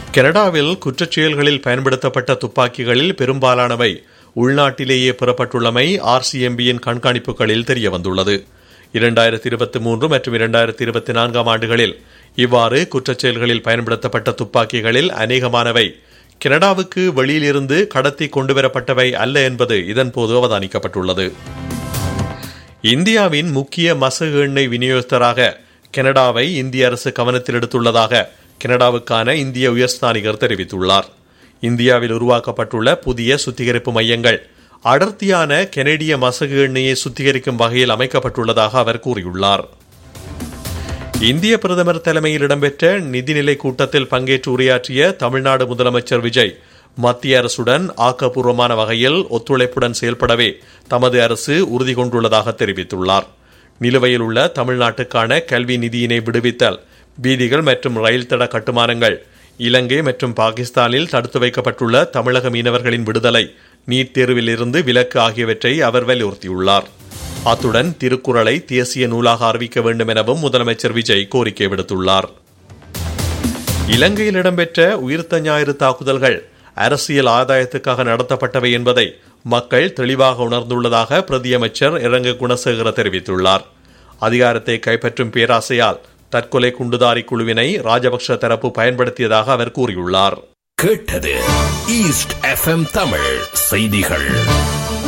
கனடாவில் குற்றச்செயல்களில் பயன்படுத்தப்பட்ட துப்பாக்கிகளில் பெரும்பாலானவை உள்நாட்டிலேயே பெறப்பட்டுள்ளமை ஆர்சிஎம்பியின் கண்காணிப்புகளில் தெரியவந்துள்ளது இரண்டாயிரத்தி இருபத்தி மூன்று மற்றும் இரண்டாயிரத்தி இருபத்தி நான்காம் ஆண்டுகளில் இவ்வாறு குற்றச்செயல்களில் பயன்படுத்தப்பட்ட துப்பாக்கிகளில் அநேகமானவை கனடாவுக்கு வெளியிலிருந்து கடத்தி கொண்டுவரப்பட்டவை அல்ல என்பது இதன்போது அவதானிக்கப்பட்டுள்ளது இந்தியாவின் முக்கிய மசகு எண்ணெய் விநியோகஸ்தராக கனடாவை இந்திய அரசு கவனத்தில் எடுத்துள்ளதாக கனடாவுக்கான இந்திய உயர்ஸ்தானிகர் தெரிவித்துள்ளார் இந்தியாவில் உருவாக்கப்பட்டுள்ள புதிய சுத்திகரிப்பு மையங்கள் அடர்த்தியான கெனடிய மசகு எண்ணெயை சுத்திகரிக்கும் வகையில் அமைக்கப்பட்டுள்ளதாக அவர் கூறியுள்ளார் இந்திய பிரதமர் தலைமையில் இடம்பெற்ற நிதிநிலை கூட்டத்தில் பங்கேற்று உரையாற்றிய தமிழ்நாடு முதலமைச்சர் விஜய் மத்திய அரசுடன் ஆக்கப்பூர்வமான வகையில் ஒத்துழைப்புடன் செயல்படவே தமது அரசு உறுதி கொண்டுள்ளதாக தெரிவித்துள்ளார் நிலுவையில் உள்ள தமிழ்நாட்டுக்கான கல்வி நிதியினை விடுவித்தல் வீதிகள் மற்றும் ரயில் தட கட்டுமானங்கள் இலங்கை மற்றும் பாகிஸ்தானில் தடுத்து வைக்கப்பட்டுள்ள தமிழக மீனவர்களின் விடுதலை நீட் தேர்வில் இருந்து விலக்கு ஆகியவற்றை அவர் வலியுறுத்தியுள்ளார் அத்துடன் திருக்குறளை தேசிய நூலாக அறிவிக்க வேண்டும் எனவும் முதலமைச்சர் விஜய் கோரிக்கை விடுத்துள்ளார் இலங்கையில் இடம்பெற்ற உயிர்த்த ஞாயிறு தாக்குதல்கள் அரசியல் ஆதாயத்துக்காக நடத்தப்பட்டவை என்பதை மக்கள் தெளிவாக உணர்ந்துள்ளதாக பிரதியமைச்சர் இரங்க குணசேகர தெரிவித்துள்ளார் அதிகாரத்தை கைப்பற்றும் பேராசையால் தற்கொலை குண்டுதாரி குழுவினை ராஜபக்ஷ தரப்பு பயன்படுத்தியதாக அவர் கூறியுள்ளார் கேட்டது ஈஸ்ட் எஃப்எம் தமிழ் செய்திகள்